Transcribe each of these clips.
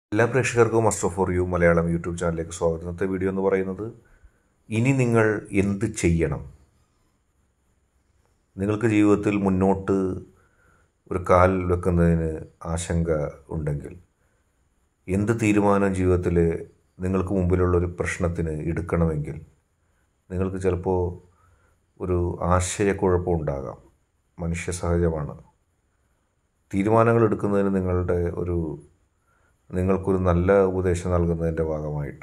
എല്ലാ പ്രേക്ഷകർക്കും master for you Malayalam YouTube ചാനലിലേക്ക് സ്വാഗതം ഇന്നത്തെ വീഡിയോ എന്ന് പറയുന്നത് ഇനി നിങ്ങൾ എന്ത് ചെയ്യണം നിങ്ങൾക്ക് ജീവിതത്തിൽ മുന്നോട്ട് ഒരു കാൽ വെക്കുന്നതിന് ആശങ്ക ഉണ്ടെങ്കിൽ എന്ത് തീരുമാനം ജീവിതത്തിൽ നിങ്ങൾക്ക് മുമ്പിലുള്ള ഒരു പ്രശ്നത്തിന് എടുക്കണമെങ്കിൽ നിങ്ങൾക്ക് ചിലപ്പോൾ ഒരു ആശയക്കുഴപ്പം ഉണ്ടാകാം മനുഷ്യ സഹജമാണ് തീരുമാനങ്ങൾ എടുക്കുന്നതിന് നിങ്ങളുടെ ഒരു നിങ്ങൾക്കൊരു നല്ല ഉപദേശം നൽകുന്നതിൻ്റെ ഭാഗമായിട്ട്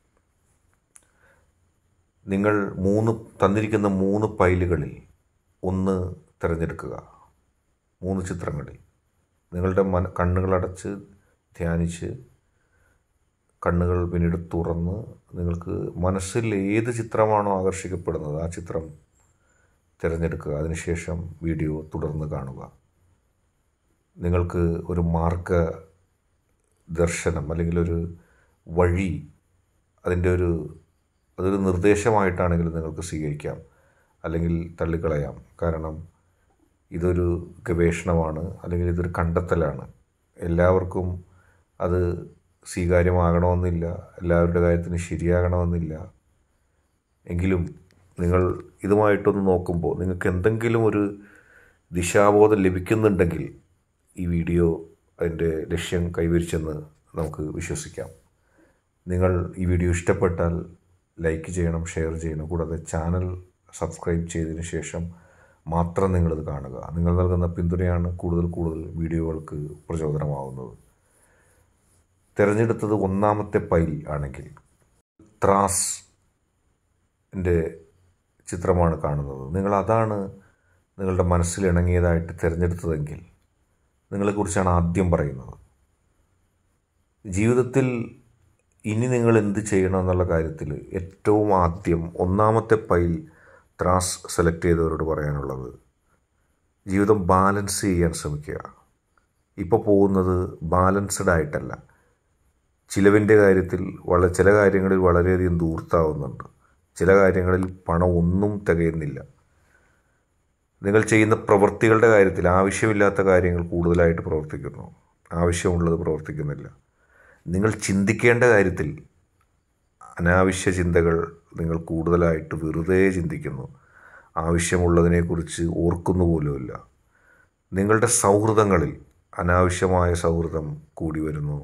നിങ്ങൾ മൂന്ന് തന്നിരിക്കുന്ന മൂന്ന് പൈലുകളിൽ ഒന്ന് തിരഞ്ഞെടുക്കുക മൂന്ന് ചിത്രങ്ങളിൽ നിങ്ങളുടെ മന കണ്ണുകളടച്ച് ധ്യാനിച്ച് കണ്ണുകൾ പിന്നീട് തുറന്ന് നിങ്ങൾക്ക് മനസ്സിൽ ഏത് ചിത്രമാണോ ആകർഷിക്കപ്പെടുന്നത് ആ ചിത്രം തിരഞ്ഞെടുക്കുക അതിനുശേഷം വീഡിയോ തുടർന്ന് കാണുക നിങ്ങൾക്ക് ഒരു മാർഗ ദർശനം അല്ലെങ്കിൽ ഒരു വഴി അതിൻ്റെ ഒരു അതൊരു നിർദ്ദേശമായിട്ടാണെങ്കിലും നിങ്ങൾക്ക് സ്വീകരിക്കാം അല്ലെങ്കിൽ തള്ളിക്കളയാം കാരണം ഇതൊരു ഗവേഷണമാണ് അല്ലെങ്കിൽ ഇതൊരു കണ്ടെത്തലാണ് എല്ലാവർക്കും അത് സ്വീകാര്യമാകണമെന്നില്ല എല്ലാവരുടെ കാര്യത്തിന് ശരിയാകണമെന്നില്ല എങ്കിലും നിങ്ങൾ ഇതുമായിട്ടൊന്ന് നോക്കുമ്പോൾ നിങ്ങൾക്ക് എന്തെങ്കിലും ഒരു ദിശാബോധം ലഭിക്കുന്നുണ്ടെങ്കിൽ ഈ വീഡിയോ അതിൻ്റെ ലക്ഷ്യം കൈവരിച്ചെന്ന് നമുക്ക് വിശ്വസിക്കാം നിങ്ങൾ ഈ വീഡിയോ ഇഷ്ടപ്പെട്ടാൽ ലൈക്ക് ചെയ്യണം ഷെയർ ചെയ്യണം കൂടാതെ ചാനൽ സബ്സ്ക്രൈബ് ചെയ്തതിന് ശേഷം മാത്രം നിങ്ങളിത് കാണുക നിങ്ങൾ നൽകുന്ന പിന്തുണയാണ് കൂടുതൽ കൂടുതൽ വീഡിയോകൾക്ക് പ്രചോദനമാവുന്നത് തിരഞ്ഞെടുത്തത് ഒന്നാമത്തെ പൈൽ ആണെങ്കിൽ ത്രാസ് ൻ്റെ ചിത്രമാണ് കാണുന്നത് നിങ്ങൾ അതാണ് നിങ്ങളുടെ മനസ്സിൽ ഇണങ്ങിയതായിട്ട് തിരഞ്ഞെടുത്തതെങ്കിൽ നിങ്ങളെക്കുറിച്ചാണ് ആദ്യം പറയുന്നത് ജീവിതത്തിൽ ഇനി നിങ്ങൾ എന്ത് ചെയ്യണം എന്നുള്ള കാര്യത്തിൽ ഏറ്റവും ആദ്യം ഒന്നാമത്തെ പൈൽ ത്രാസ് സെലക്ട് ചെയ്തവരോട് പറയാനുള്ളത് ജീവിതം ബാലൻസ് ചെയ്യാൻ ശ്രമിക്കുക ഇപ്പോൾ പോകുന്നത് ബാലൻസ്ഡ് ആയിട്ടല്ല ചിലവിൻ്റെ കാര്യത്തിൽ വളരെ ചില കാര്യങ്ങളിൽ വളരെയധികം ദൂർത്താവുന്നുണ്ട് ചില കാര്യങ്ങളിൽ പണം ഒന്നും തികയുന്നില്ല നിങ്ങൾ ചെയ്യുന്ന പ്രവൃത്തികളുടെ കാര്യത്തിൽ ആവശ്യമില്ലാത്ത കാര്യങ്ങൾ കൂടുതലായിട്ട് പ്രവർത്തിക്കുന്നു ആവശ്യമുള്ളത് പ്രവർത്തിക്കുന്നില്ല നിങ്ങൾ ചിന്തിക്കേണ്ട കാര്യത്തിൽ അനാവശ്യ ചിന്തകൾ നിങ്ങൾ കൂടുതലായിട്ട് വെറുതെ ചിന്തിക്കുന്നു ആവശ്യമുള്ളതിനെക്കുറിച്ച് ഓർക്കുന്നു പോലുമില്ല നിങ്ങളുടെ സൗഹൃദങ്ങളിൽ അനാവശ്യമായ സൗഹൃദം കൂടി വരുന്നു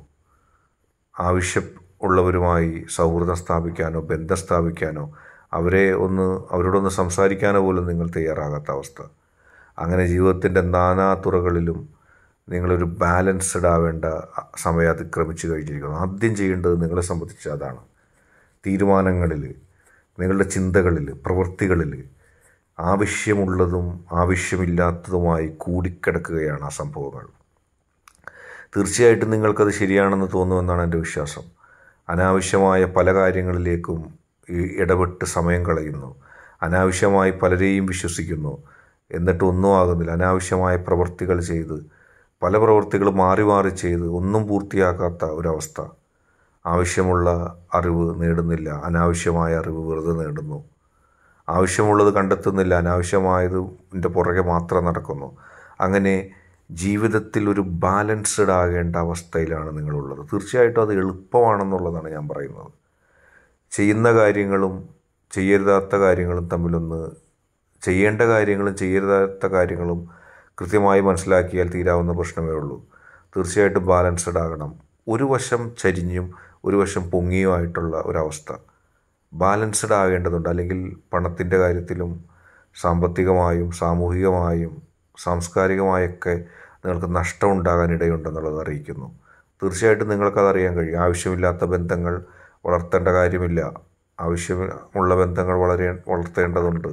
ആവശ്യം ഉള്ളവരുമായി സൗഹൃദം സ്ഥാപിക്കാനോ ബന്ധം സ്ഥാപിക്കാനോ അവരെ ഒന്ന് അവരോടൊന്ന് സംസാരിക്കാനോ പോലും നിങ്ങൾ തയ്യാറാകാത്ത അവസ്ഥ അങ്ങനെ ജീവിതത്തിൻ്റെ നാനാ തുറകളിലും നിങ്ങളൊരു ബാലൻസ്ഡ് ആവേണ്ട സമയം അതിക്രമിച്ചു കഴിഞ്ഞിരിക്കുന്നു ആദ്യം ചെയ്യേണ്ടത് നിങ്ങളെ സംബന്ധിച്ച് അതാണ് തീരുമാനങ്ങളിൽ നിങ്ങളുടെ ചിന്തകളിൽ പ്രവൃത്തികളിൽ ആവശ്യമുള്ളതും ആവശ്യമില്ലാത്തതുമായി കൂടിക്കിടക്കുകയാണ് ആ സംഭവങ്ങൾ തീർച്ചയായിട്ടും നിങ്ങൾക്കത് ശരിയാണെന്ന് തോന്നുമെന്നാണ് എൻ്റെ വിശ്വാസം അനാവശ്യമായ പല കാര്യങ്ങളിലേക്കും ഇടപെട്ട് സമയം കളയുന്നു അനാവശ്യമായി പലരെയും വിശ്വസിക്കുന്നു എന്നിട്ട് ഒന്നും ആകുന്നില്ല അനാവശ്യമായ പ്രവൃത്തികൾ ചെയ്ത് പല പ്രവൃത്തികൾ മാറി മാറി ചെയ്ത് ഒന്നും പൂർത്തിയാക്കാത്ത ഒരവസ്ഥ ആവശ്യമുള്ള അറിവ് നേടുന്നില്ല അനാവശ്യമായ അറിവ് വെറുതെ നേടുന്നു ആവശ്യമുള്ളത് കണ്ടെത്തുന്നില്ല അനാവശ്യമായതിൻ്റെ പുറകെ മാത്രം നടക്കുന്നു അങ്ങനെ ജീവിതത്തിൽ ഒരു ബാലൻസ്ഡ് ആകേണ്ട അവസ്ഥയിലാണ് നിങ്ങളുള്ളത് തീർച്ചയായിട്ടും അത് എളുപ്പമാണെന്നുള്ളതാണ് ഞാൻ പറയുന്നത് ചെയ്യുന്ന കാര്യങ്ങളും ചെയ്യരുതാത്ത കാര്യങ്ങളും തമ്മിലൊന്ന് ചെയ്യേണ്ട കാര്യങ്ങളും ചെയ്യരുതാത്ത കാര്യങ്ങളും കൃത്യമായി മനസ്സിലാക്കിയാൽ തീരാവുന്ന പ്രശ്നമേ ഉള്ളൂ തീർച്ചയായിട്ടും ബാലൻസ്ഡ് ആകണം ഒരു വശം ചരിഞ്ഞും ഒരു വശം പൊങ്ങിയുമായിട്ടുള്ള ഒരവസ്ഥ ബാലൻസ്ഡ് ആകേണ്ടതുണ്ട് അല്ലെങ്കിൽ പണത്തിൻ്റെ കാര്യത്തിലും സാമ്പത്തികമായും സാമൂഹികമായും സാംസ്കാരികമായൊക്കെ നിങ്ങൾക്ക് നഷ്ടം ഉണ്ടാകാൻ ഇടയുണ്ടെന്നുള്ളത് അറിയിക്കുന്നു തീർച്ചയായിട്ടും നിങ്ങൾക്കത് അറിയാൻ കഴിയും ആവശ്യമില്ലാത്ത ബന്ധങ്ങൾ വളർത്തേണ്ട കാര്യമില്ല ആവശ്യമുള്ള ബന്ധങ്ങൾ വളരെ വളർത്തേണ്ടതുണ്ട്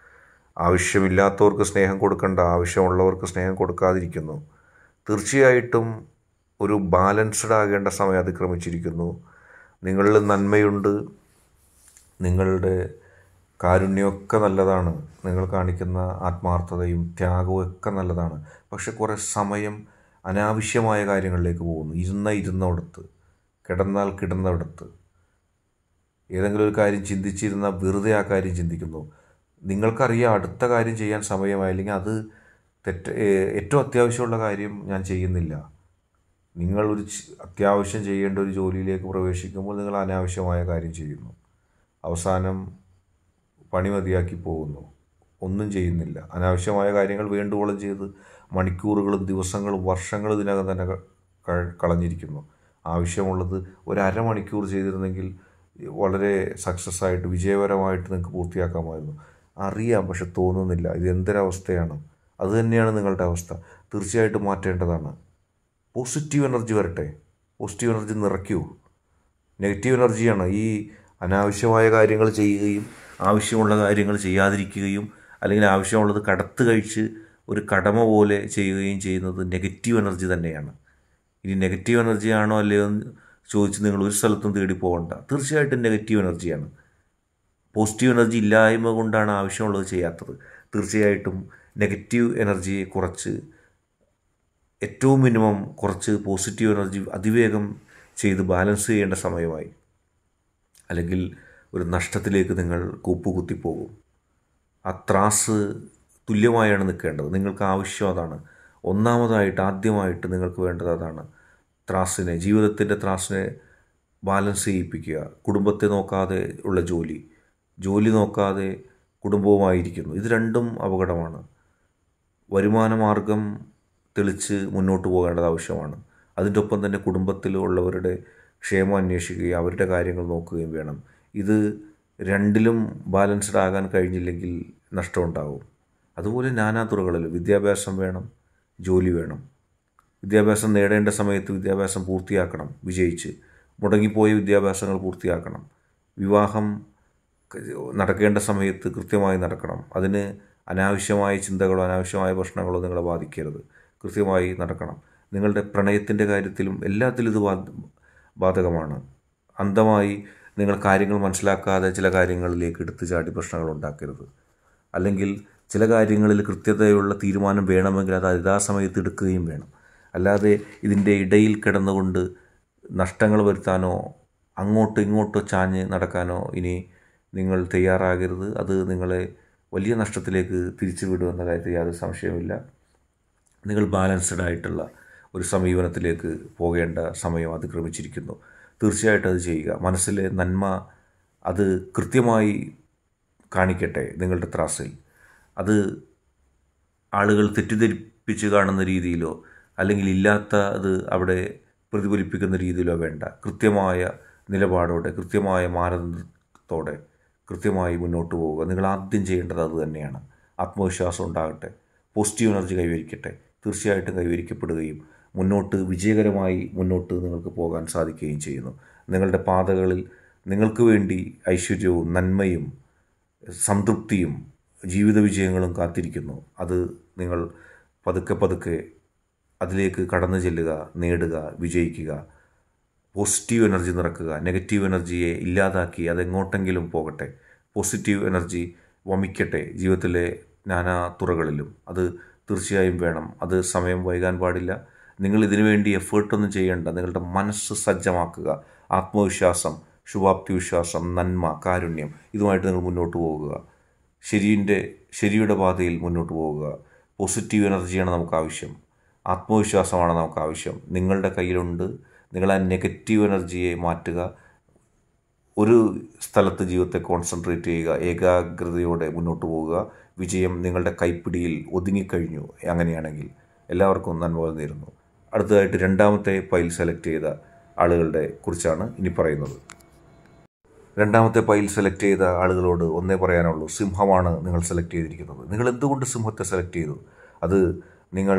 ആവശ്യമില്ലാത്തവർക്ക് സ്നേഹം കൊടുക്കേണ്ട ആവശ്യമുള്ളവർക്ക് സ്നേഹം കൊടുക്കാതിരിക്കുന്നു തീർച്ചയായിട്ടും ഒരു ബാലൻസ്ഡ് ആകേണ്ട സമയം അതിക്രമിച്ചിരിക്കുന്നു നിങ്ങളിൽ നന്മയുണ്ട് നിങ്ങളുടെ കാരുണ്യമൊക്കെ നല്ലതാണ് നിങ്ങൾ കാണിക്കുന്ന ആത്മാർത്ഥതയും ത്യാഗവും ഒക്കെ നല്ലതാണ് പക്ഷെ കുറേ സമയം അനാവശ്യമായ കാര്യങ്ങളിലേക്ക് പോകുന്നു ഇരുന്ന ഇരുന്നവിടത്ത് കിടന്നാൽ കിടന്നവിടത്ത് ഏതെങ്കിലും ഒരു കാര്യം ചിന്തിച്ചിരുന്ന വെറുതെ ആ കാര്യം ചിന്തിക്കുന്നു നിങ്ങൾക്കറിയാം അടുത്ത കാര്യം ചെയ്യാൻ സമയമായി അല്ലെങ്കിൽ അത് തെറ്റ് ഏറ്റവും അത്യാവശ്യമുള്ള കാര്യം ഞാൻ ചെയ്യുന്നില്ല നിങ്ങൾ ഒരു ച്- അത്യാവശ്യം ചെയ്യേണ്ട ഒരു ജോലിയിലേക്ക് പ്രവേശിക്കുമ്പോൾ നിങ്ങൾ അനാവശ്യമായ കാര്യം ചെയ്യുന്നു അവസാനം പണി മതിയാക്കി പോകുന്നു ഒന്നും ചെയ്യുന്നില്ല അനാവശ്യമായ കാര്യങ്ങൾ വേണ്ടുവോളം ചെയ്ത് മണിക്കൂറുകളും ദിവസങ്ങളും വർഷങ്ങളും ഇതിനകം തന്നെ ക- ക- കളഞ്ഞിരിക്കുന്നു ആവശ്യമുള്ളത് ഒരു അരമണിക്കൂർ ചെയ്തിരുന്നെങ്കിൽ വളരെ സക്സസ് ആയിട്ട് വിജയകരമായിട്ട് നിങ്ങൾക്ക് പൂർത്തിയാക്കാമായിരുന്നു അറിയാം പക്ഷെ തോന്നുന്നില്ല ഇത് എന്തൊരവസ്ഥയാണ് അത് തന്നെയാണ് നിങ്ങളുടെ അവസ്ഥ തീർച്ചയായിട്ടും മാറ്റേണ്ടതാണ് പോസിറ്റീവ് എനർജി വരട്ടെ പോസിറ്റീവ് എനർജി നിറയ്ക്കൂ നെഗറ്റീവ് എനർജിയാണ് ഈ അനാവശ്യമായ കാര്യങ്ങൾ ചെയ്യുകയും ആവശ്യമുള്ള കാര്യങ്ങൾ ചെയ്യാതിരിക്കുകയും അല്ലെങ്കിൽ ആവശ്യമുള്ളത് കടത്ത് കഴിച്ച് ഒരു കടമ പോലെ ചെയ്യുകയും ചെയ്യുന്നത് നെഗറ്റീവ് എനർജി തന്നെയാണ് ഇനി നെഗറ്റീവ് എനർജി ആണോ അല്ലയോ എന്ന് ചോദിച്ച് നിങ്ങൾ ഒരു സ്ഥലത്തും തേടി പോകണ്ട തീർച്ചയായിട്ടും നെഗറ്റീവ് എനർജിയാണ് പോസിറ്റീവ് എനർജി ഇല്ലായ്മ കൊണ്ടാണ് ആവശ്യമുള്ളത് ചെയ്യാത്തത് തീർച്ചയായിട്ടും നെഗറ്റീവ് എനർജിയെ കുറച്ച് ഏറ്റവും മിനിമം കുറച്ച് പോസിറ്റീവ് എനർജി അതിവേഗം ചെയ്ത് ബാലൻസ് ചെയ്യേണ്ട സമയമായി അല്ലെങ്കിൽ ഒരു നഷ്ടത്തിലേക്ക് നിങ്ങൾ കൂപ്പുകുത്തിപ്പോകും ആ ത്രാസ് തുല്യമായാണ് നിൽക്കേണ്ടത് നിങ്ങൾക്ക് ആവശ്യം അതാണ് ഒന്നാമതായിട്ട് ആദ്യമായിട്ട് നിങ്ങൾക്ക് വേണ്ടത് അതാണ് ത്രാസിനെ ജീവിതത്തിൻ്റെ ത്രാസിനെ ബാലൻസ് ചെയ്യിപ്പിക്കുക കുടുംബത്തെ നോക്കാതെ ഉള്ള ജോലി ജോലി നോക്കാതെ കുടുംബവുമായിരിക്കുന്നു ഇത് രണ്ടും അപകടമാണ് വരുമാന മാർഗം തെളിച്ച് മുന്നോട്ട് പോകേണ്ടത് ആവശ്യമാണ് അതിൻ്റെ ഒപ്പം തന്നെ കുടുംബത്തിലുള്ളവരുടെ ക്ഷേമം അന്വേഷിക്കുകയും അവരുടെ കാര്യങ്ങൾ നോക്കുകയും വേണം ഇത് രണ്ടിലും ബാലൻസ്ഡ് ആകാൻ കഴിഞ്ഞില്ലെങ്കിൽ നഷ്ടമുണ്ടാവും അതുപോലെ നാനാതുറകളിൽ വിദ്യാഭ്യാസം വേണം ജോലി വേണം വിദ്യാഭ്യാസം നേടേണ്ട സമയത്ത് വിദ്യാഭ്യാസം പൂർത്തിയാക്കണം വിജയിച്ച് മുടങ്ങിപ്പോയ വിദ്യാഭ്യാസങ്ങൾ പൂർത്തിയാക്കണം വിവാഹം ക- നടക്കേണ്ട സമയത്ത് കൃത്യമായി നടക്കണം അതിന് അനാവശ്യമായ ചിന്തകളോ അനാവശ്യമായ പ്രശ്നങ്ങളോ നിങ്ങളെ ബാധിക്കരുത് കൃത്യമായി നടക്കണം നിങ്ങളുടെ പ്രണയത്തിൻ്റെ കാര്യത്തിലും എല്ലാത്തിലും ഇത് ബാധ- ബാധകമാണ് അന്ധമായി നിങ്ങൾ കാര്യങ്ങൾ മനസ്സിലാക്കാതെ ചില കാര്യങ്ങളിലേക്ക് എടുത്തു ചാടി പ്രശ്നങ്ങൾ ഉണ്ടാക്കരുത് അല്ലെങ്കിൽ ചില കാര്യങ്ങളിൽ കൃത്യതയുള്ള തീരുമാനം വേണമെങ്കിൽ അത് യഥാസമയത്ത് എടുക്കുകയും വേണം അല്ലാതെ ഇതിൻ്റെ ഇടയിൽ കിടന്നുകൊണ്ട് നഷ്ടങ്ങൾ വരുത്താനോ അങ്ങോട്ടോ ഇങ്ങോട്ടോ ചാഞ്ഞ് നടക്കാനോ ഇനി നിങ്ങൾ തയ്യാറാകരുത് അത് നിങ്ങളെ വലിയ നഷ്ടത്തിലേക്ക് തിരിച്ചു വിടുമെന്ന കാര്യത്തിൽ യാതൊരു സംശയവുമില്ല നിങ്ങൾ ബാലൻസ്ഡ് ആയിട്ടുള്ള ഒരു സമീപനത്തിലേക്ക് പോകേണ്ട സമയം അതിക്രമിച്ചിരിക്കുന്നു തീർച്ചയായിട്ടും അത് ചെയ്യുക മനസ്സിലെ നന്മ അത് കൃത്യമായി കാണിക്കട്ടെ നിങ്ങളുടെ ത്രാസിൽ അത് ആളുകൾ തെറ്റിദ്ധരിപ്പിച്ച് കാണുന്ന രീതിയിലോ അല്ലെങ്കിൽ ഇല്ലാത്ത അത് അവിടെ പ്രതിഫലിപ്പിക്കുന്ന രീതിയിലോ വേണ്ട കൃത്യമായ നിലപാടോടെ കൃത്യമായ മാനദണ്ഡത്തോടെ കൃത്യമായി മുന്നോട്ട് പോവുക നിങ്ങൾ ആദ്യം ചെയ്യേണ്ടത് അത് തന്നെയാണ് ആത്മവിശ്വാസം ഉണ്ടാകട്ടെ പോസിറ്റീവ് എനർജി കൈവരിക്കട്ടെ തീർച്ചയായിട്ടും കൈവരിക്കപ്പെടുകയും മുന്നോട്ട് വിജയകരമായി മുന്നോട്ട് നിങ്ങൾക്ക് പോകാൻ സാധിക്കുകയും ചെയ്യുന്നു നിങ്ങളുടെ പാതകളിൽ നിങ്ങൾക്ക് വേണ്ടി ഐശ്വര്യവും നന്മയും സംതൃപ്തിയും ജീവിത വിജയങ്ങളും കാത്തിരിക്കുന്നു അത് നിങ്ങൾ പതുക്കെ പതുക്കെ അതിലേക്ക് കടന്നു ചെല്ലുക നേടുക വിജയിക്കുക പോസിറ്റീവ് എനർജി നിറക്കുക നെഗറ്റീവ് എനർജിയെ ഇല്ലാതാക്കി അതെങ്ങോട്ടെങ്കിലും പോകട്ടെ പോസിറ്റീവ് എനർജി വമിക്കട്ടെ ജീവിതത്തിലെ നാനാ തുറകളിലും അത് തീർച്ചയായും വേണം അത് സമയം വൈകാൻ പാടില്ല നിങ്ങൾ ഇതിനു വേണ്ടി എഫേർട്ടൊന്നും ചെയ്യേണ്ട നിങ്ങളുടെ മനസ്സ് സജ്ജമാക്കുക ആത്മവിശ്വാസം ശുഭാപ്തി വിശ്വാസം നന്മ കാരുണ്യം ഇതുമായിട്ട് നിങ്ങൾ മുന്നോട്ട് പോകുക ശരിയുടെ ശരിയുടെ പാതയിൽ മുന്നോട്ട് പോകുക പോസിറ്റീവ് എനർജിയാണ് നമുക്ക് ആവശ്യം ആത്മവിശ്വാസമാണ് നമുക്ക് ആവശ്യം നിങ്ങളുടെ കയ്യിലുണ്ട് നിങ്ങൾ ആ നെഗറ്റീവ് എനർജിയെ മാറ്റുക ഒരു സ്ഥലത്ത് ജീവിതത്തെ കോൺസെൻട്രേറ്റ് ചെയ്യുക ഏകാഗ്രതയോടെ മുന്നോട്ട് പോവുക വിജയം നിങ്ങളുടെ കൈപ്പിടിയിൽ ഒതുങ്ങിക്കഴിഞ്ഞു അങ്ങനെയാണെങ്കിൽ എല്ലാവർക്കും നന്മ നേരുന്നു അടുത്തതായിട്ട് രണ്ടാമത്തെ പൈൽ സെലക്ട് ചെയ്ത ആളുകളുടെ കുറിച്ചാണ് ഇനി പറയുന്നത് രണ്ടാമത്തെ പൈൽ സെലക്ട് ചെയ്ത ആളുകളോട് ഒന്നേ പറയാനുള്ളൂ സിംഹമാണ് നിങ്ങൾ സെലക്ട് ചെയ്തിരിക്കുന്നത് നിങ്ങൾ എന്തുകൊണ്ട് സിംഹത്തെ സെലക്ട് ചെയ്തു അത് നിങ്ങൾ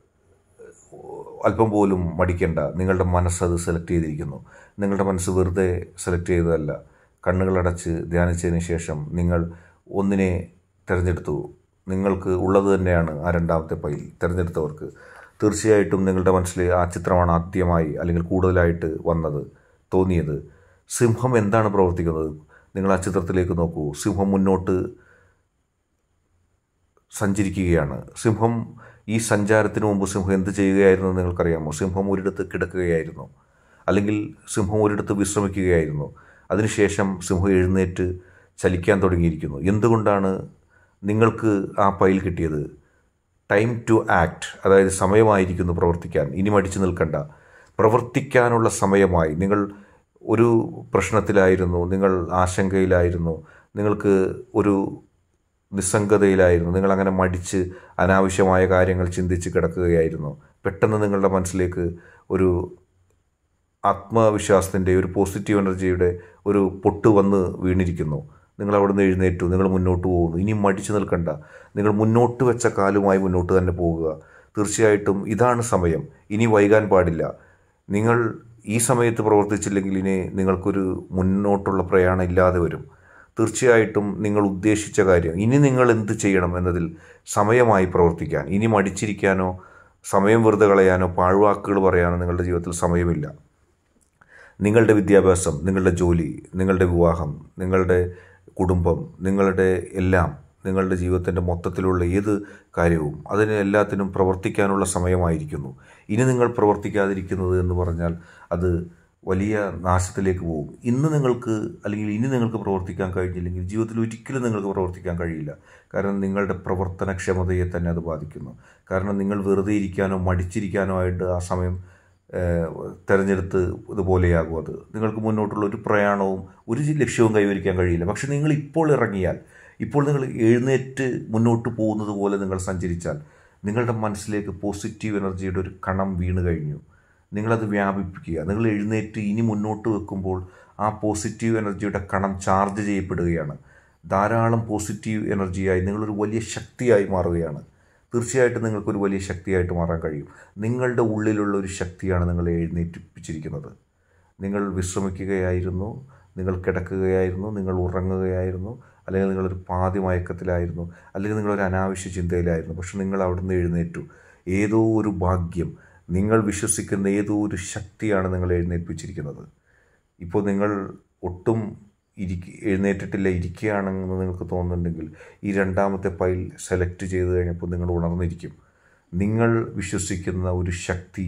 അല്പം പോലും മടിക്കേണ്ട നിങ്ങളുടെ മനസ്സത് സെലക്ട് ചെയ്തിരിക്കുന്നു നിങ്ങളുടെ മനസ്സ് വെറുതെ സെലക്ട് ചെയ്തതല്ല കണ്ണുകളടച്ച് ധ്യാനിച്ചതിന് ശേഷം നിങ്ങൾ ഒന്നിനെ തിരഞ്ഞെടുത്തു നിങ്ങൾക്ക് ഉള്ളത് തന്നെയാണ് ആ രണ്ടാമത്തെ പൈൽ തിരഞ്ഞെടുത്തവർക്ക് തീർച്ചയായിട്ടും നിങ്ങളുടെ മനസ്സിൽ ആ ചിത്രമാണ് ആദ്യമായി അല്ലെങ്കിൽ കൂടുതലായിട്ട് വന്നത് തോന്നിയത് സിംഹം എന്താണ് പ്രവർത്തിക്കുന്നത് നിങ്ങൾ ആ ചിത്രത്തിലേക്ക് നോക്കൂ സിംഹം മുന്നോട്ട് സഞ്ചരിക്കുകയാണ് സിംഹം ഈ സഞ്ചാരത്തിന് മുമ്പ് സിംഹം എന്ത് ചെയ്യുകയായിരുന്നു എന്ന് നിങ്ങൾക്കറിയാമോ സിംഹം ഒരിടത്ത് കിടക്കുകയായിരുന്നു അല്ലെങ്കിൽ സിംഹം ഒരിടത്ത് വിശ്രമിക്കുകയായിരുന്നു അതിനുശേഷം സിംഹം എഴുന്നേറ്റ് ചലിക്കാൻ തുടങ്ങിയിരിക്കുന്നു എന്തുകൊണ്ടാണ് നിങ്ങൾക്ക് ആ പൈൽ കിട്ടിയത് ടൈം ടു ആക്ട് അതായത് സമയമായിരിക്കുന്നു പ്രവർത്തിക്കാൻ ഇനി മടിച്ചു നിൽക്കണ്ട പ്രവർത്തിക്കാനുള്ള സമയമായി നിങ്ങൾ ഒരു പ്രശ്നത്തിലായിരുന്നു നിങ്ങൾ ആശങ്കയിലായിരുന്നു നിങ്ങൾക്ക് ഒരു നിസ്സംഗതയിലായിരുന്നു നിങ്ങളങ്ങനെ മടിച്ച് അനാവശ്യമായ കാര്യങ്ങൾ ചിന്തിച്ച് കിടക്കുകയായിരുന്നു പെട്ടെന്ന് നിങ്ങളുടെ മനസ്സിലേക്ക് ഒരു ആത്മവിശ്വാസത്തിൻ്റെ ഒരു പോസിറ്റീവ് എനർജിയുടെ ഒരു പൊട്ട് വന്ന് വീണിരിക്കുന്നു നിങ്ങൾ അവിടെ നിന്ന് എഴുന്നേറ്റു നിങ്ങൾ മുന്നോട്ട് പോകുന്നു ഇനി മടിച്ചു നിൽക്കണ്ട നിങ്ങൾ മുന്നോട്ട് വെച്ച കാലുമായി മുന്നോട്ട് തന്നെ പോകുക തീർച്ചയായിട്ടും ഇതാണ് സമയം ഇനി വൈകാൻ പാടില്ല നിങ്ങൾ ഈ സമയത്ത് പ്രവർത്തിച്ചില്ലെങ്കിൽ ഇനി നിങ്ങൾക്കൊരു മുന്നോട്ടുള്ള പ്രയാണം ഇല്ലാതെ വരും തീർച്ചയായിട്ടും നിങ്ങൾ ഉദ്ദേശിച്ച കാര്യം ഇനി നിങ്ങൾ എന്ത് ചെയ്യണം എന്നതിൽ സമയമായി പ്രവർത്തിക്കാൻ ഇനി മടിച്ചിരിക്കാനോ സമയം വെറുതെ കളയാനോ പാഴ്വാക്കുകൾ പറയാനോ നിങ്ങളുടെ ജീവിതത്തിൽ സമയമില്ല നിങ്ങളുടെ വിദ്യാഭ്യാസം നിങ്ങളുടെ ജോലി നിങ്ങളുടെ വിവാഹം നിങ്ങളുടെ കുടുംബം നിങ്ങളുടെ എല്ലാം നിങ്ങളുടെ ജീവിതത്തിൻ്റെ മൊത്തത്തിലുള്ള ഏത് കാര്യവും അതിന് എല്ലാത്തിനും പ്രവർത്തിക്കാനുള്ള സമയമായിരിക്കുന്നു ഇനി നിങ്ങൾ പ്രവർത്തിക്കാതിരിക്കുന്നത് എന്ന് പറഞ്ഞാൽ അത് വലിയ നാശത്തിലേക്ക് പോകും ഇന്ന് നിങ്ങൾക്ക് അല്ലെങ്കിൽ ഇനി നിങ്ങൾക്ക് പ്രവർത്തിക്കാൻ കഴിഞ്ഞില്ലെങ്കിൽ ജീവിതത്തിൽ ഒരിക്കലും നിങ്ങൾക്ക് പ്രവർത്തിക്കാൻ കഴിയില്ല കാരണം നിങ്ങളുടെ പ്രവർത്തനക്ഷമതയെ തന്നെ അത് ബാധിക്കുന്നു കാരണം നിങ്ങൾ വെറുതെ ഇരിക്കാനോ മടിച്ചിരിക്കാനോ ആയിട്ട് ആ സമയം തിരഞ്ഞെടുത്ത് ഇതുപോലെയാകും അത് നിങ്ങൾക്ക് മുന്നോട്ടുള്ള ഒരു പ്രയാണവും ഒരു ലക്ഷ്യവും കൈവരിക്കാൻ കഴിയില്ല പക്ഷെ നിങ്ങൾ ഇപ്പോൾ ഇറങ്ങിയാൽ ഇപ്പോൾ നിങ്ങൾ എഴുന്നേറ്റ് മുന്നോട്ട് പോകുന്നത് പോലെ നിങ്ങൾ സഞ്ചരിച്ചാൽ നിങ്ങളുടെ മനസ്സിലേക്ക് പോസിറ്റീവ് എനർജിയുടെ ഒരു കണം വീണ് കഴിഞ്ഞു നിങ്ങളത് വ്യാപിപ്പിക്കുക നിങ്ങൾ എഴുന്നേറ്റ് ഇനി മുന്നോട്ട് വെക്കുമ്പോൾ ആ പോസിറ്റീവ് എനർജിയുടെ കണം ചാർജ് ചെയ്യപ്പെടുകയാണ് ധാരാളം പോസിറ്റീവ് എനർജിയായി നിങ്ങളൊരു വലിയ ശക്തിയായി മാറുകയാണ് തീർച്ചയായിട്ടും നിങ്ങൾക്കൊരു വലിയ ശക്തിയായിട്ട് മാറാൻ കഴിയും നിങ്ങളുടെ ഉള്ളിലുള്ള ഒരു ശക്തിയാണ് നിങ്ങളെ എഴുന്നേറ്റിപ്പിച്ചിരിക്കുന്നത് നിങ്ങൾ വിശ്രമിക്കുകയായിരുന്നു നിങ്ങൾ കിടക്കുകയായിരുന്നു നിങ്ങൾ ഉറങ്ങുകയായിരുന്നു അല്ലെങ്കിൽ നിങ്ങളൊരു പാതി മയക്കത്തിലായിരുന്നു അല്ലെങ്കിൽ നിങ്ങളൊരു അനാവശ്യ ചിന്തയിലായിരുന്നു പക്ഷെ നിങ്ങൾ അവിടുന്ന് എഴുന്നേറ്റു ഏതോ ഒരു ഭാഗ്യം നിങ്ങൾ വിശ്വസിക്കുന്ന ഏതോ ഒരു ശക്തിയാണ് നിങ്ങൾ എഴുന്നേൽപ്പിച്ചിരിക്കുന്നത് ഇപ്പോൾ നിങ്ങൾ ഒട്ടും ഇരിക്ക എഴുന്നേറ്റിട്ടില്ല ഇരിക്കുകയാണെന്ന് നിങ്ങൾക്ക് തോന്നുന്നുണ്ടെങ്കിൽ ഈ രണ്ടാമത്തെ പൈൽ സെലക്ട് ചെയ്ത് കഴിഞ്ഞപ്പോൾ നിങ്ങൾ ഉണർന്നിരിക്കും നിങ്ങൾ വിശ്വസിക്കുന്ന ഒരു ശക്തി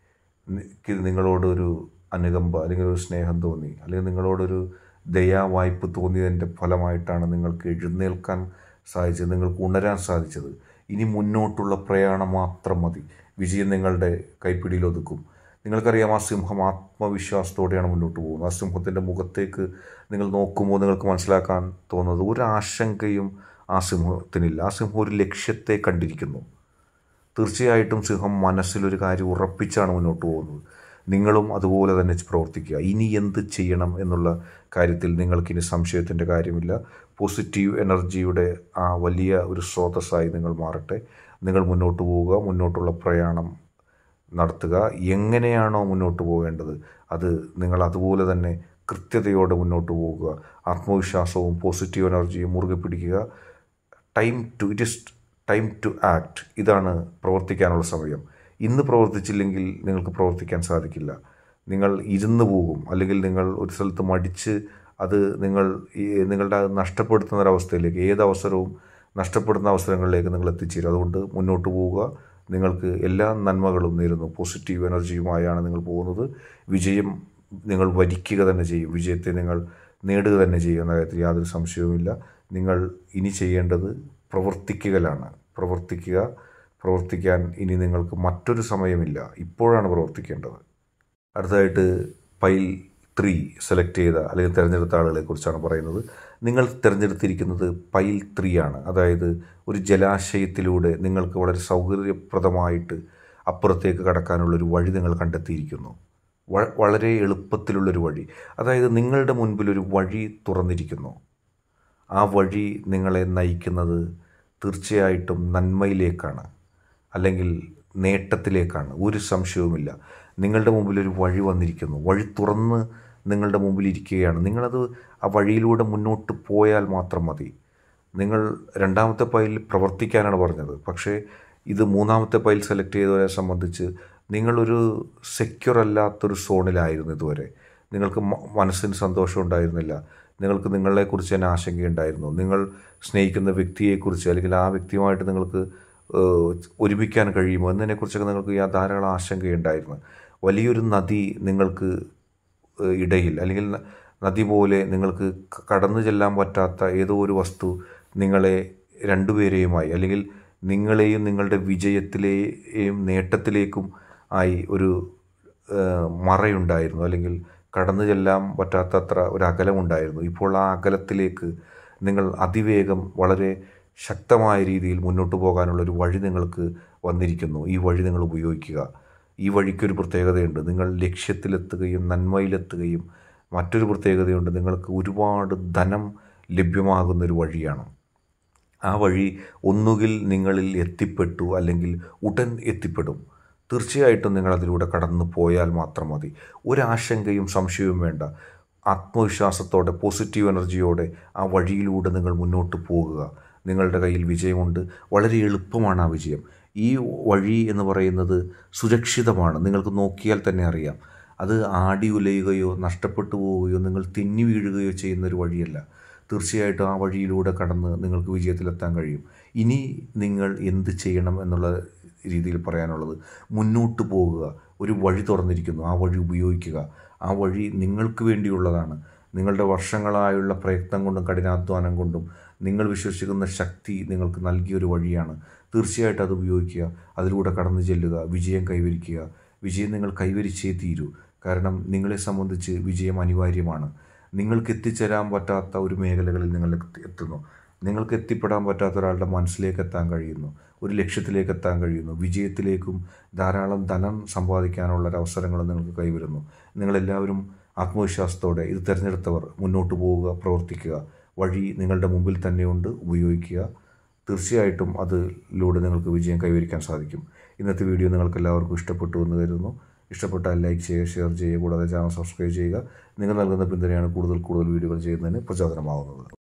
നിങ്ങളോടൊരു അനുകമ്പ അല്ലെങ്കിൽ ഒരു സ്നേഹം തോന്നി അല്ലെങ്കിൽ നിങ്ങളോടൊരു ദയാവായ്പ് തോന്നിയതിൻ്റെ ഫലമായിട്ടാണ് നിങ്ങൾക്ക് എഴുന്നേൽക്കാൻ സാധിച്ചത് നിങ്ങൾക്ക് ഉണരാൻ സാധിച്ചത് ഇനി മുന്നോട്ടുള്ള പ്രയാണം മാത്രം മതി വിജയം നിങ്ങളുടെ കൈപ്പിടിയിൽ ഒതുക്കും നിങ്ങൾക്കറിയാം ആ സിംഹം ആത്മവിശ്വാസത്തോടെയാണ് മുന്നോട്ട് പോകുന്നത് ആ സിംഹത്തിൻ്റെ മുഖത്തേക്ക് നിങ്ങൾ നോക്കുമ്പോൾ നിങ്ങൾക്ക് മനസ്സിലാക്കാൻ തോന്നുന്നത് ഒരു ആശങ്കയും ആ സിംഹത്തിനില്ല ആ സിംഹം ഒരു ലക്ഷ്യത്തെ കണ്ടിരിക്കുന്നു തീർച്ചയായിട്ടും സിംഹം മനസ്സിലൊരു കാര്യം ഉറപ്പിച്ചാണ് മുന്നോട്ട് പോകുന്നത് നിങ്ങളും അതുപോലെ തന്നെ പ്രവർത്തിക്കുക ഇനി എന്ത് ചെയ്യണം എന്നുള്ള കാര്യത്തിൽ നിങ്ങൾക്കിനി സംശയത്തിൻ്റെ കാര്യമില്ല പോസിറ്റീവ് എനർജിയുടെ ആ വലിയ ഒരു സ്രോതസ്സായി നിങ്ങൾ മാറട്ടെ നിങ്ങൾ മുന്നോട്ട് പോവുക മുന്നോട്ടുള്ള പ്രയാണം നടത്തുക എങ്ങനെയാണോ മുന്നോട്ട് പോകേണ്ടത് അത് നിങ്ങൾ അതുപോലെ തന്നെ കൃത്യതയോടെ മുന്നോട്ട് പോകുക ആത്മവിശ്വാസവും പോസിറ്റീവ് എനർജിയും മുറുകെ പിടിക്കുക time to it is time to act ഇതാണ് പ്രവർത്തിക്കാനുള്ള സമയം ഇന്ന് പ്രവർത്തിച്ചില്ലെങ്കിൽ നിങ്ങൾക്ക് പ്രവർത്തിക്കാൻ സാധിക്കില്ല നിങ്ങൾ ഇരുന്ന് പോകും അല്ലെങ്കിൽ നിങ്ങൾ ഒരു സ്ഥലത്ത് മടിച്ച് അത് നിങ്ങൾ ഈ നിങ്ങളുടെ നഷ്ടപ്പെടുത്തുന്ന ഒരവസ്ഥയിലേക്ക് ഏത് അവസരവും നഷ്ടപ്പെടുന്ന അവസരങ്ങളിലേക്ക് നിങ്ങൾ എത്തിച്ചേരും അതുകൊണ്ട് മുന്നോട്ട് പോവുക നിങ്ങൾക്ക് എല്ലാ നന്മകളും നേരുന്നു പോസിറ്റീവ് എനർജിയുമായാണ് നിങ്ങൾ പോകുന്നത് വിജയം നിങ്ങൾ വരിക്കുക തന്നെ ചെയ്യും വിജയത്തെ നിങ്ങൾ നേടുക തന്നെ ചെയ്യും എന്ന കാര്യത്തിൽ യാതൊരു സംശയവുമില്ല നിങ്ങൾ ഇനി ചെയ്യേണ്ടത് പ്രവർത്തിക്കലാണ് പ്രവർത്തിക്കുക പ്രവർത്തിക്കാൻ ഇനി നിങ്ങൾക്ക് മറ്റൊരു സമയമില്ല ഇപ്പോഴാണ് പ്രവർത്തിക്കേണ്ടത് അടുത്തതായിട്ട് പൈൽ ത്രീ സെലക്ട് ചെയ്ത അല്ലെങ്കിൽ തിരഞ്ഞെടുത്ത ആളുകളെ കുറിച്ചാണ് പറയുന്നത് നിങ്ങൾ തിരഞ്ഞെടുത്തിരിക്കുന്നത് പൈൽ ത്രീ ആണ് അതായത് ഒരു ജലാശയത്തിലൂടെ നിങ്ങൾക്ക് വളരെ സൗകര്യപ്രദമായിട്ട് അപ്പുറത്തേക്ക് കടക്കാനുള്ളൊരു വഴി നിങ്ങൾ കണ്ടെത്തിയിരിക്കുന്നു വളരെ എളുപ്പത്തിലുള്ളൊരു വഴി അതായത് നിങ്ങളുടെ മുൻപിൽ ഒരു വഴി തുറന്നിരിക്കുന്നു ആ വഴി നിങ്ങളെ നയിക്കുന്നത് തീർച്ചയായിട്ടും നന്മയിലേക്കാണ് അല്ലെങ്കിൽ നേട്ടത്തിലേക്കാണ് ഒരു സംശയവുമില്ല നിങ്ങളുടെ മുമ്പിൽ ഒരു വഴി വന്നിരിക്കുന്നു വഴി തുറന്ന് നിങ്ങളുടെ മുമ്പിൽ ഇരിക്കുകയാണ് നിങ്ങളത് ആ വഴിയിലൂടെ മുന്നോട്ട് പോയാൽ മാത്രം മതി നിങ്ങൾ രണ്ടാമത്തെ പൈൽ പ്രവർത്തിക്കാനാണ് പറഞ്ഞത് പക്ഷേ ഇത് മൂന്നാമത്തെ പൈൽ സെലക്ട് ചെയ്തവരെ സംബന്ധിച്ച് നിങ്ങളൊരു സെക്യൂർ അല്ലാത്തൊരു സോണിലായിരുന്നു ഇതുവരെ നിങ്ങൾക്ക് മനസ്സിന് സന്തോഷം ഉണ്ടായിരുന്നില്ല നിങ്ങൾക്ക് നിങ്ങളെക്കുറിച്ച് തന്നെ ആശങ്കയുണ്ടായിരുന്നു നിങ്ങൾ സ്നേഹിക്കുന്ന വ്യക്തിയെക്കുറിച്ച് അല്ലെങ്കിൽ ആ വ്യക്തിയുമായിട്ട് നിങ്ങൾക്ക് ഒരുമിക്കാൻ കഴിയുമോ എന്നതിനെക്കുറിച്ചൊക്കെ നിങ്ങൾക്ക് ധാരാളം ആശങ്കയുണ്ടായിരുന്നു വലിയൊരു നദി നിങ്ങൾക്ക് ഇടയിൽ അല്ലെങ്കിൽ നദി പോലെ നിങ്ങൾക്ക് കടന്നു ചെല്ലാൻ പറ്റാത്ത ഏതോ ഒരു വസ്തു നിങ്ങളെ രണ്ടുപേരെയുമായി അല്ലെങ്കിൽ നിങ്ങളെയും നിങ്ങളുടെ വിജയത്തിലെയും നേട്ടത്തിലേക്കും ആയി ഒരു ഏഹ്, മറയുണ്ടായിരുന്നു അല്ലെങ്കിൽ കടന്നു ചെല്ലാൻ പറ്റാത്തത്ര ഒരു അകലമുണ്ടായിരുന്നു ഇപ്പോൾ ആ അകലത്തിലേക്ക് നിങ്ങൾ അതിവേഗം വളരെ ശക്തമായ രീതിയിൽ മുന്നോട്ട് പോകാനുള്ള ഒരു വഴി നിങ്ങൾക്ക് വന്നിരിക്കുന്നു ഈ വഴി നിങ്ങൾ ഉപയോഗിക്കുക ഈ വഴിക്കൊരു പ്രത്യേകതയുണ്ട് നിങ്ങൾ ലക്ഷ്യത്തിലെത്തുകയും നന്മയിലെത്തുകയും മറ്റൊരു പ്രത്യേകതയുണ്ട് നിങ്ങൾക്ക് ഒരുപാട് ധനം ലഭ്യമാകുന്ന ഒരു വഴിയാണ് ആ വഴി ഒന്നുകിൽ നിങ്ങളിൽ എത്തിപ്പെട്ടു അല്ലെങ്കിൽ ഉടൻ എത്തിപ്പെടും തീർച്ചയായിട്ടും നിങ്ങൾ അതിലൂടെ കടന്നു പോയാൽ മാത്രം മതി ഒരാശങ്കയും സംശയവും വേണ്ട ആത്മവിശ്വാസത്തോടെ പോസിറ്റീവ് എനർജിയോടെ ആ വഴിയിലൂടെ നിങ്ങൾ മുന്നോട്ട് പോകുക നിങ്ങളുടെ കയ്യിൽ വിജയമുണ്ട് വളരെ എളുപ്പമാണ് ആ വിജയം ഈ വഴി എന്ന് പറയുന്നത് സുരക്ഷിതമാണ് നിങ്ങൾക്ക് നോക്കിയാൽ തന്നെ അറിയാം അത് ആടി ഉലയുകയോ നഷ്ടപ്പെട്ടു പോവുകയോ നിങ്ങൾ തെന്നി വീഴുകയോ ചെയ്യുന്ന ഒരു വഴിയല്ല തീർച്ചയായിട്ടും ആ വഴിയിലൂടെ കടന്ന് നിങ്ങൾക്ക് വിജയത്തിലെത്താൻ കഴിയും ഇനി നിങ്ങൾ എന്ത് ചെയ്യണം എന്നുള്ള രീതിയിൽ പറയാനുള്ളത് മുന്നോട്ട് പോകുക ഒരു വഴി തുറന്നിരിക്കുന്നു ആ വഴി ഉപയോഗിക്കുക ആ വഴി നിങ്ങൾക്ക് വേണ്ടിയുള്ളതാണ് നിങ്ങളുടെ വർഷങ്ങളായുള്ള പ്രയത്നം കൊണ്ടും കഠിനാധ്വാനം കൊണ്ടും നിങ്ങൾ വിശ്വസിക്കുന്ന ശക്തി നിങ്ങൾക്ക് നൽകിയൊരു വഴിയാണ് തീർച്ചയായിട്ടും അത് ഉപയോഗിക്കുക അതിലൂടെ കടന്നു ചെല്ലുക വിജയം കൈവരിക്കുക വിജയം നിങ്ങൾ കൈവരിച്ചേ തീരൂ കാരണം നിങ്ങളെ സംബന്ധിച്ച് വിജയം അനിവാര്യമാണ് നിങ്ങൾക്ക് എത്തിച്ചേരാൻ പറ്റാത്ത ഒരു മേഖലകളിൽ നിങ്ങൾ എത്തി- എത്തുന്നു നിങ്ങൾക്ക് എത്തിപ്പെടാൻ പറ്റാത്ത ഒരാളുടെ മനസ്സിലേക്ക് എത്താൻ കഴിയുന്നു ഒരു ലക്ഷ്യത്തിലേക്ക് എത്താൻ കഴിയുന്നു വിജയത്തിലേക്കും ധാരാളം ധനം സമ്പാദിക്കാനുള്ള ഒരു അവസരങ്ങൾ നിങ്ങൾക്ക് കൈവരുന്നു നിങ്ങളെല്ലാവരും ആത്മവിശ്വാസത്തോടെ ഇത് തിരഞ്ഞെടുത്തവർ മുന്നോട്ട് പോവുക പ്രവർത്തിക്കുക വഴി നിങ്ങളുടെ മുമ്പിൽ തന്നെയുണ്ട് ഉപയോഗിക്കുക തീർച്ചയായിട്ടും അതിലൂടെ നിങ്ങൾക്ക് വിജയം കൈവരിക്കാൻ സാധിക്കും ഇന്നത്തെ വീഡിയോ നിങ്ങൾക്ക് എല്ലാവർക്കും ഇഷ്ടപ്പെട്ടു എന്ന് കരുതുന്നു ഇഷ്ടപ്പെട്ടാൽ ലൈക്ക് ചെയ്യുക ഷെയർ ചെയ്യുക കൂടാതെ ചാനൽ സബ്സ്ക്രൈബ് ചെയ്യുക നിങ്ങൾ നൽകുന്ന പിന്തുണയാണ് കൂടുതൽ കൂടുതൽ വീഡിയോകൾ ചെയ്യുന്നതിന് പ്രചോദനമാകുന്നത്